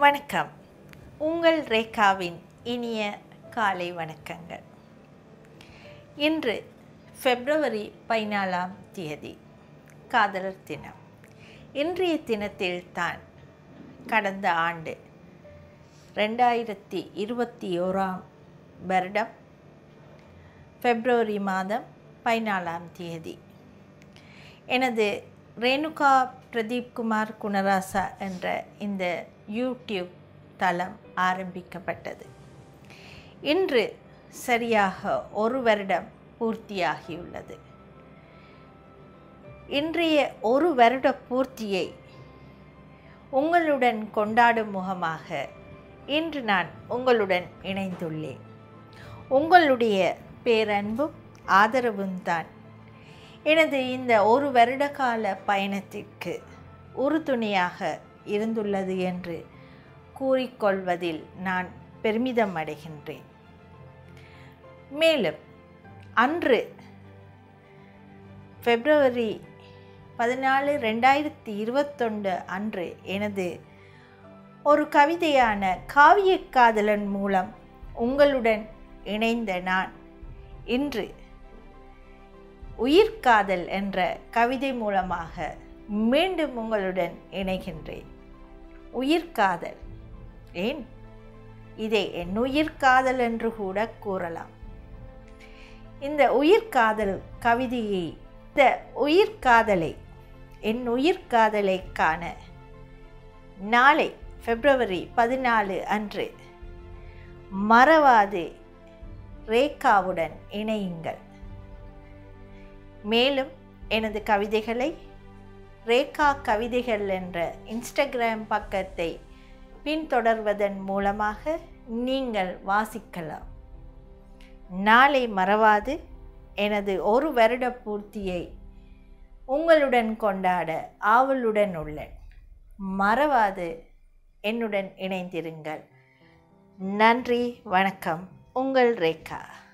வணக்கம் உங்கள் ரேகாவின் இனிய காலை வணக்கங்கள் இன்று பிப்ரவரி பதினாலாம் தேதி காதலர் தினம் இன்றைய தினத்தில் தான் கடந்த ஆண்டு ரெண்டாயிரத்தி இருபத்தி ஓராம் வருடம் பிப்ரவரி மாதம் பதினாலாம் தேதி எனது ரேணுகா பிரதீப் குமார் குணராசா என்ற இந்த யூடியூப் தளம் ஆரம்பிக்கப்பட்டது இன்று சரியாக ஒரு வருடம் பூர்த்தியாகியுள்ளது இன்றைய ஒரு வருட பூர்த்தியை உங்களுடன் கொண்டாடும் முகமாக இன்று நான் உங்களுடன் இணைந்துள்ளேன் உங்களுடைய பேரன்பும் ஆதரவும் தான் எனது இந்த ஒரு வருட கால பயணத்திற்கு உறுதுணையாக இருந்துள்ளது என்று கூறிக்கொள்வதில் நான் பெருமிதம் அடைகின்றேன் மேலும் அன்று பிப்ரவரி பதினாலு ரெண்டாயிரத்தி இருபத்தொன்று அன்று எனது ஒரு கவிதையான காவிய காதலன் மூலம் உங்களுடன் இணைந்த நான் இன்று உயிர்காதல் என்ற கவிதை மூலமாக மீண்டும் உங்களுடன் இணைகின்றேன் உயிர்காதல் ஏன் இதை என் உயிர்காதல் என்று கூட கூறலாம் இந்த உயிர்காதல் கவிதையை இந்த உயிர்காதலை என் உயிர்காதலை காண நாளை பிப்ரவரி பதினாலு அன்று மறவாது ரேகாவுடன் இணையுங்கள் மேலும் எனது கவிதைகளை ரேகா கவிதைகள் என்ற இன்ஸ்டாகிராம் பக்கத்தை பின்தொடர்வதன் மூலமாக நீங்கள் வாசிக்கலாம் நாளை மறவாது எனது ஒரு வருட பூர்த்தியை உங்களுடன் கொண்டாட ஆவலுடன் உள்ளேன் மறவாது என்னுடன் இணைந்திருங்கள் நன்றி வணக்கம் உங்கள் ரேகா